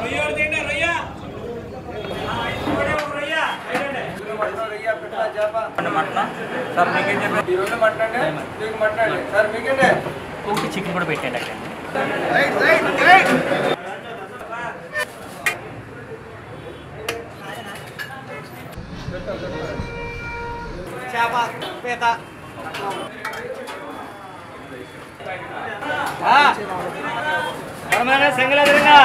Sir మీకేం చెప్పారు ఈరోజు మాట్లాడండి మీకు మాట్లాడండి సార్ మీకేంటే ఒకటి చికెన్ కూడా పెట్టండి అక్కడ సంగలాదరంగా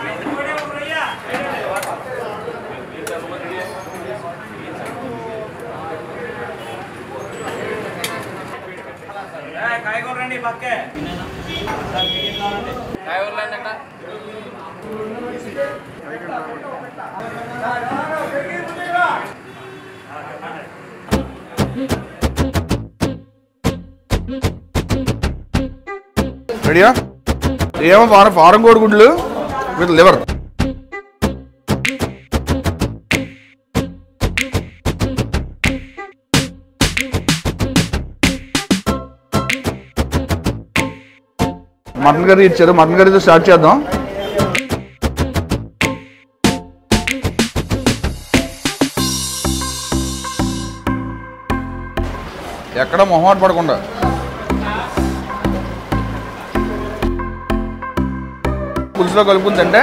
కాయగూర రండి పక్కే రెడీయా ఏమో ఫారం ఫారం కోడిగుడ్లు విత్ లివర్ మటన్ కర్రీ ఇచ్చారు మటన్ కర్రీతో స్టార్ట్ చేద్దాం ఎక్కడ మొహమాట పడకుండా పులుసులో కలుపుకుని తింటే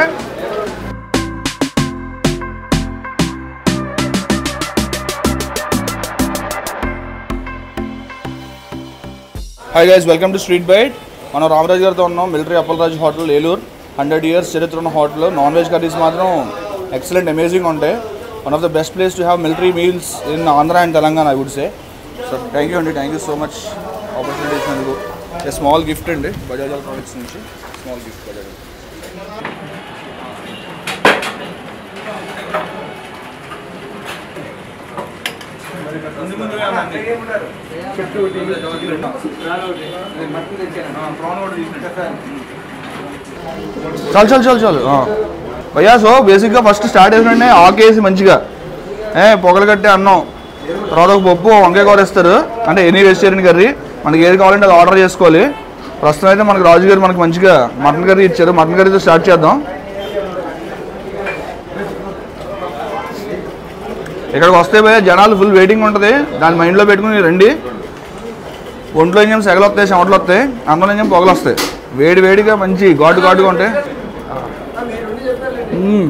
hi guys welcome to street byte మనం రామరాజు గారితో ఉన్నాం military Appalaraju hotel Eluru hundred years చరిత్ర ఉన్న హోటల్ నాన్ వెజ్ కర్రీస్ మాత్రం ఎక్సలెంట్ అమేజింగ్ ఉంటాయి one of the best place to have military meals in Andhra and Telangana I would say so thank you అండి thank you so much opportunity ఇచ్చినందుకు small gift అండి Bajaj electronics నుంచి small gift Bajaj చాలు చాలు చాలు చాలు ఆ. భయ్యా సో బేసిక్గా ఫస్ట్ స్టార్ట్ చేసినట్టే ఆకేసి మంచిగా ఏ పొగలు కట్టే అన్నం తర్వాత ఒక పప్పు వంకాయ కూర ఇస్తారు అంటే ఎనీ వెజిటేరియన్ కర్రీ మనకి ఏది కావాలంటే అది ఆర్డర్ చేసుకోవాలి ప్రస్తుతం అయితే మనకి రాజు గారు మనకి మంచిగా మటన్ కర్రీ ఇచ్చారు మటన్ కర్రీతో స్టార్ట్ చేద్దాం ఇక్కడికి వస్తే భయ్య జనాలు ఫుల్ వెయిటింగ్ ఉంటుంది దాన్ని మైండ్లో పెట్టుకుని రండి ఒంట్లో ఏం సెగలు వస్తాయి చెమటలు వస్తాయి అందులో ఏం పొగలు వస్తాయి వేడి వేడిగా మంచి ఘాటు ఘాటుగా ఉంటాయి మ్మ్.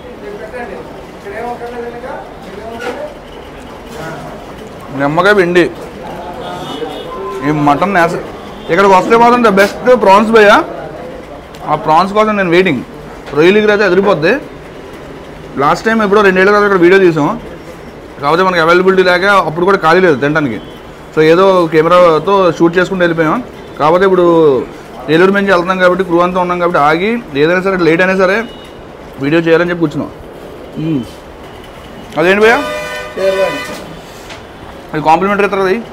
నిమ్మకాయ పిండి ఈ మటన్ నేస ఇక్కడికి వస్తే మాత్రం ద బెస్ట్ ప్రాన్స్ భయ్య ఆ ప్రాన్స్ కోసం నేను వెయిటింగ్ రొయ్యలకి అయితే ఎదిరిపోద్ది లాస్ట్ టైం ఎప్పుడో రెండేళ్ళ తర్వాత ఇక్కడ వీడియో తీసాం కాకపోతే మనకి అవైలబిలిటీ లేక అప్పుడు కూడా ఖాళీ లేదు తినడానికి సో ఏదో కెమెరాతో షూట్ చేసుకుంటూ వెళ్ళిపోయాం కాకపోతే ఇప్పుడు ఏలూరు నుంచి వెళ్తున్నాం కాబట్టి క్రూ అంతా ఉన్నాం కాబట్టి ఆగి ఏదైనా సరే లేట్ అయినా సరే వీడియో చేయాలని చెప్పి కూర్చున్నాం మ్మ్. అదేంటి భయ్యా అది కాంప్లిమెంటరీ ఇస్తారు అది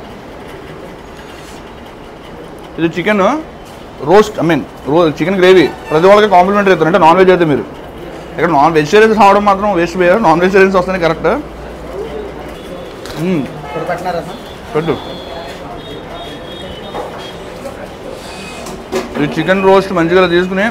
ఇది chicken roast I mean ro chicken gravy ప్రతి వాళ్ళకి కాంప్లిమెంటరీ ఇస్తారు అంటే నాన్ వెజ్ అయితే మీరు ఇక్కడ నాన్ వెజిటేరియన్స్ రావడం మాత్రం వేస్ట్ పోయారు నాన్ వెజిటేరియన్స్ వస్తేనే కరెక్ట్ పెట్టు ఈ చికెన్ రోస్ట్ మంచిగా తీసుకుని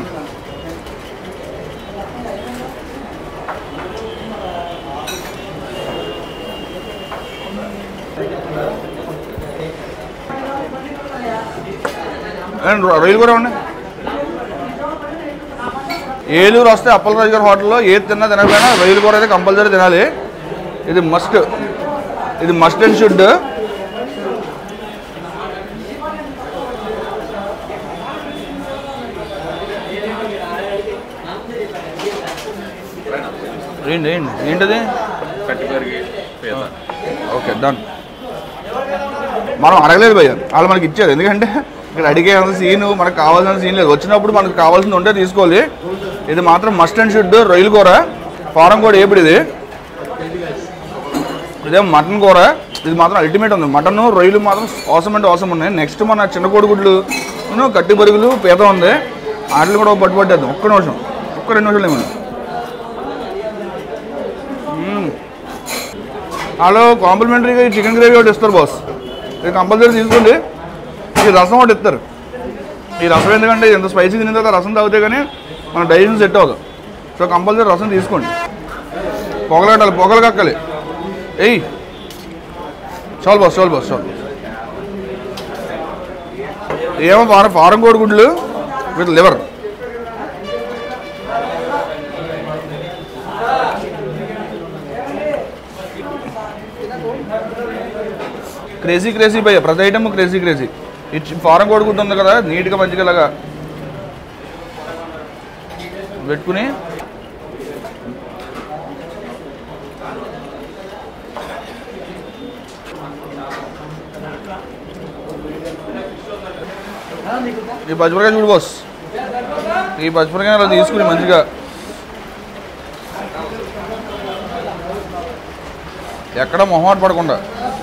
అండ్ రొయ్యలు కూడా ఉన్నాయి ఏలూరు వస్తే అప్పలరాజు గారి హోటల్లో ఏది తిన్నా తినకపోయినా రొయ్యలు కూర అయితే కంపల్సరీ తినాలి ఇది మస్ట్ ఇది మస్ట్ అండ్ షుడ్ ఏంటి ఏంటి ఏంటది ఓకే డన్ మనం అడగలేదు భయ్య వాళ్ళు మనకి ఇచ్చారు ఎందుకంటే ఇక్కడ అడిగే అంత సీన్ మనకు కావాల్సిన సీన్ లేదు వచ్చినప్పుడు మనకు కావాల్సింది ఉంటే తీసుకోవాలి ఇది మాత్రం మస్ట్ అండ్ షుడ్ రొయ్యల కూర ఫారం కూడా ఏపుడు ఇది ఇదే మటన్ కూర ఇది మాత్రం అల్టిమేట్ ఉంది మటన్ రొయ్యలు మాత్రం అవసరం అంటే అవసరం ఉన్నాయి నెక్స్ట్ మన చిన్న కోడిగుడ్లు ను, కట్టి బరుగులు పీత ఉంది వాటిని కూడా పట్టు పట్టేద్దాం ఒక్క నిమిషం ఒక్క రెండు నిమిషాలు ఏమన్నా హలో కాంప్లిమెంటరీగా ఈ చికెన్ గ్రేవీ ఒకటి ఇస్తారు బాస్ ఇది కంపల్సరీ తీసుకోండి ఈ రసం ఒకటి ఇస్తారు ఈ రసం ఎందుకంటే ఎంత స్పైసీ తిన్న తర్వాత రసం తాగితే కానీ మన డైజెషన్ సెట్ అవ్వదు సో కంపల్సరీ రసం తీసుకోండి పొగలు కట్టాలి పొగలు కక్కాలి ఎయ్ చాలు బస్ చాలు బస్ చాలు ఏమో ఫారం ఫారం కోడి గుడ్లు విత్ లివర్ క్రేజీ క్రేజీ భయ్య ప్రతి ఐటమ్ క్రేజీ క్రేజీ ఇచ్చి ఫారం కోడి గుడ్డు ఉంది కదా నీట్గా మంచిగా ఇలాగా పెట్టుకుని ఈ పచ్చిమిరకాయ చూడు బాస్ ఈ పచ్చిమిరకాయ అలా తీసుకుని మంచిగా ఎక్కడ మొహమాట పడకుండా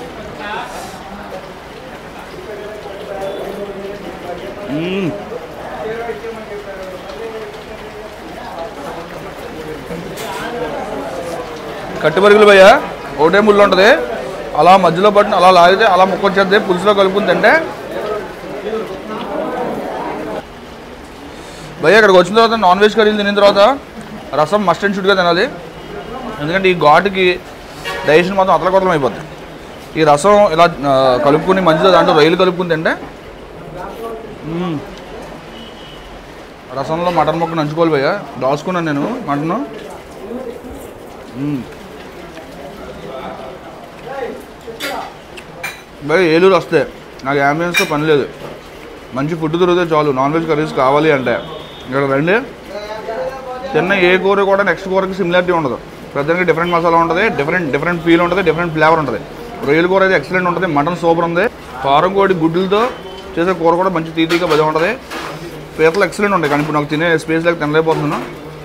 మ్మ్. కట్టుబరుగులు భయ్య ఒకటే ముళ్ళు ఉంటుంది అలా మధ్యలో పట్టిన అలా లాగితే అలా ముక్క వచ్చేది పులుసులో కలుపుకుని తింటే భయ్య ఇక్కడికి వచ్చిన తర్వాత నాన్ వెజ్ కర్రీలు తినిన తర్వాత రసం మస్ట్ అండ్ షుడ్గా తినాలి ఎందుకంటే ఈ ఘాటుకి డైజెషన్ మాత్రం అతలకొతలం అయిపోద్ది ఈ రసం ఇలా ఆ, కలుపుకుని మంచిగా దాంట్లో రైలు కలుపుకుని తింటే మ్మ్. రసంలో మటన్ ముక్క నంచుకోవాలి భయ్య దాచుకున్నాను నేను మటను మ్మ్. భయ్ ఏలూరు వస్తే నాకు అంబియన్స్తో పని లేదు మంచి ఫుడ్ దొరికితే చాలు నాన్ వెజ్ కర్రీస్ కావాలి అంటే ఇక్కడ రండి తిన్న ఏ కూర కూడా నెక్స్ట్ కూరకి సిమిలారిటీ ఉండదు ప్రతిదానికి డిఫరెంట్ మసాలా ఉంటుంది డిఫరెంట్ డిఫరెంట్ ఫీల్ ఉంటుంది డిఫరెంట్ ఫ్లేవర్ ఉంటుంది రొయ్యల కూర అయితే ఎక్సలెంట్ ఉంటుంది మటన్ సూపర్ ఉంది కారం కోడి గుడ్లతో చేసే కూర కూడా మంచి తీతీగా బలం ఉంటుంది పీతలు ఎక్సలెంట్ ఉంటాయి కానీ ఇప్పుడు నాకు తినే స్పేస్ లేక తినలేకపోతున్నాను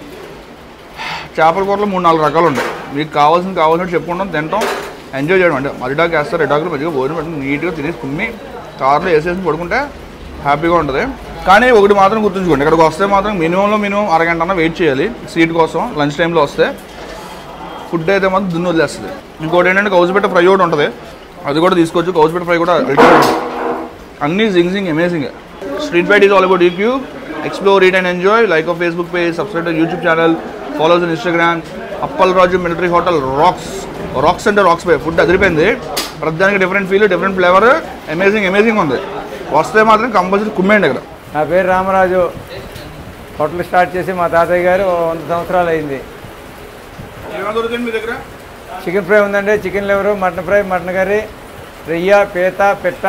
చేపల కూరలో మూడు నాలుగు రకాలు ఉంటాయి మీకు కావాల్సింది కావాల్సినట్టు చెప్పుకుంటాం తింటాం ఎంజాయ్ చేయడం అంటే అరిటాకు వేస్తారు అరిటాకులు మంచిగా భోజనం పెట్టి నీట్గా తినేసి కుమ్మి కార్లో వేసేసి పడుకుంటే హ్యాపీగా ఉంటుంది కానీ ఒకటి మాత్రం గుర్తుంచుకోండి ఇక్కడికి వస్తే మాత్రం మినిమంలో మినిమం అరగంట అన్న వెయిట్ చేయాలి సీట్ కోసం లంచ్ టైంలో వస్తే ఫుడ్ అయితే మాత్రం దున్ను వదిలేస్తుంది ఇంకోటి ఏంటంటే కౌజుపెట్ట ఫ్రై కూడా ఉంటుంది అది కూడా తీసుకోవచ్చు కౌజుపెట్ట ఫ్రై కూడా అల్టిమేట్ అన్నీ జింగ్ జింగ్ amazing street byte is all about YouTube explore eat and enjoy like of Facebook page subscribe YouTube channel follows in Instagram Appal Raju military hotel rocks rocks అంటే రాక్స్ పై ఫుడ్ అదిరిపోయింది ప్రతిదానికి different feel different flavour amazing amazing ఉంది వస్తే మాత్రం compulsory కుమ్మేయండి ఇక్కడ నా పేరు రామరాజు హోటల్ స్టార్ట్ చేసి మా తాతయ్య గారు వంద సంవత్సరాలు అయింది దొరుకుతుంది మీ దగ్గర చికెన్ ఫ్రై ఉందండి chicken liver mutton fry mutton curry రొయ్య పీత పెట్ట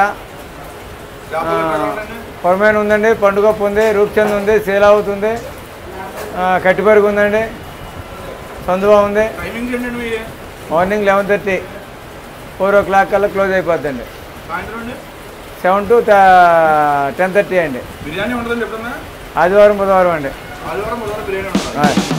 కొరమైన ఉందండి పండుగప్పు ఉంది రూప్చంద్ ఉంది సేలావత్ ఉంది ఆ, కట్టిపరుగు ఉందండి సందువా ఉంది టైమింగ్స్ ఏంటండి మీ morning eleven thirty four o'clock కల్లా క్లోజ్ అయిపోద్దండి సాయంత్రం అండి సెవెన్ టు టెన్ థర్టీ అండి బిర్యానీ ఉంటుందని చెప్తున్నా ఆదివారం బుధవారం అండి ఆదివారం బుధవారం బిర్యానీ ఉంటుంది ఆ.